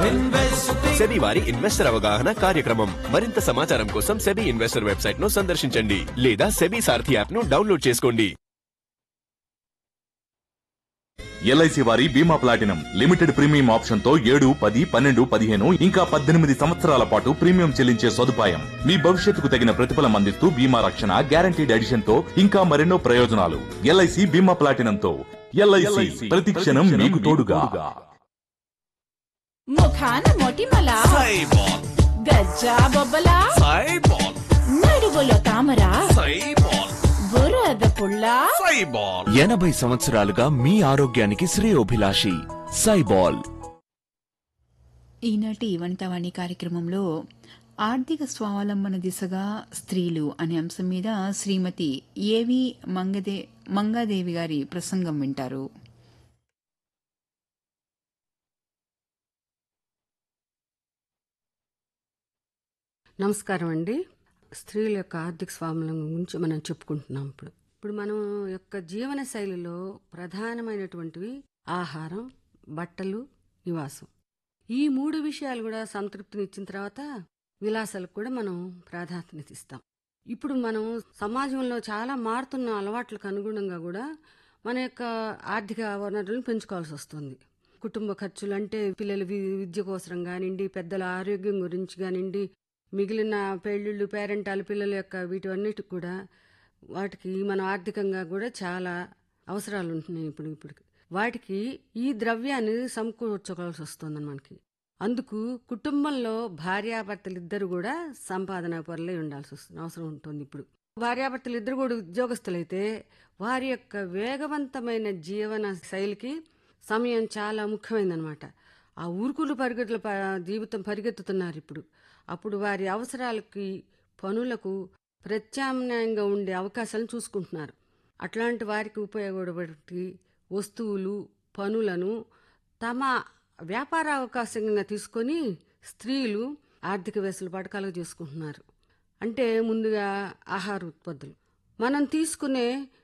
SEBI వారి investor అవగాహన కార్యక్రమం మరింత సమాచారం కోసం సెబీ ఇన్వెస్టర్ వెబ్సైట్ ను సందర్శించండి లేదా సెబీ సారథి యాప్ ను డౌన్లోడ్ చేసుకోండి ఎల్ఐసి వారి Bima platinum limited premium option తో ఏడు పది పన్నెండు పదిహేను ఇంకా పద్దెనిమిది సంవత్సరాల పాటు ప్రీమియం చెల్లించే సదుపాయం మీ భవిష్యత్తుకు తగిన ప్రతిఫలం అందిస్తూ బీమా రక్షణ గ్యారంటీడ్ ఎడిషన్ తో ఇంకా మరెన్నో ప్రయోజనాలు ఎల్ఐసి బీమా ప్లాటినం తో ఎల్ఐసి ప్రతి క్షణం మీకు తోడుగా ముఖాన మొటిమల సైబాల్ గజ్జా బొబ్బల సైబాల్ నడువులో తామర సైబాల్ బురద పుల్ల సైబాల్ ఎనభై సంవత్సరాలుగా మీ ఆరోగ్యానికి శ్రేయోభిలాషి సైబాల్ ఈనాటి వనితావాణి కార్యక్రమంలో ఆర్థిక స్వావలంబన దిశగా స్త్రీలు అనే అంశం మీద శ్రీమతి ఏవి మంగదే మంగాదేవి గారి ప్రసంగం వింటారు నమస్కారం అండి స్త్రీల యొక్క ఆర్థిక స్వావలంబన గురించి మనం చెప్పుకుంటున్నాం ఇప్పుడు ఇప్పుడు మనం యొక్క జీవన శైలిలో ప్రధానమైనటువంటివి ఆహారం బట్టలు నివాసం ఈ మూడు విషయాలు కూడా సంతృప్తిని ఇచ్చిన తర్వాత విలాసాలకు కూడా మనం ప్రాధాన్యత ఇస్తాం ఇప్పుడు మనం సమాజంలో చాలా మారుతున్న అలవాట్లకు అనుగుణంగా కూడా మన యొక్క ఆర్థిక వనరులను పెంచుకోవాల్సి వస్తుంది కుటుంబ ఖర్చులు అంటే పిల్లల వి- విద్య కోసం కానివ్వండి పెద్దల ఆరోగ్యం గురించి కానివ్వండి మిగిలిన పెళ్ళిళ్ళు పేరెంటాలు పిల్లల యొక్క వీటన్నిటికి కూడా వాటికి మనం ఆర్థికంగా కూడా చాలా అవసరాలు ఉంటున్నాయి ఇప్పుడు ఇప్పుడు వాటికి ఈ ద్రవ్యాన్ని సమకూర్చుకోవాల్సి వస్తుంది మనకి అందుకు కుటుంబంలో భార్యాభర్తలు ఇద్దరు కూడా సంపాదన పరులై ఉండాల్సి వస్తుంది అవసరం ఉంటుంది ఇప్పుడు భార్యాభర్తలు ఇద్దరు కూడా ఉద్యోగస్తులైతే వారి యొక్క వేగవంతమైన జీవన శైలికి సమయం చాలా ముఖ్యమైనదనమాట ఆ ఊరుకులు పరిగెత్తుల ప- జీవితం పరిగెత్తుతున్నారు ఇప్పుడు అప్పుడు వారి అవసరాలకి పనులకు ప్రత్యామ్నాయంగా ఉండే అవకాశాలను చూసుకుంటున్నారు అట్లాంటి వారికి ఉపయోగపడే వస్తువులు పనులను తమ వ్యాపార అవకాశంగా తీసుకొని స్త్రీలు ఆర్థిక వెసులుబాటు కలుగజేసుకుంటున్నారు అంటే ముందుగా ఆహార ఉత్పత్తులు మనం తీసుకునే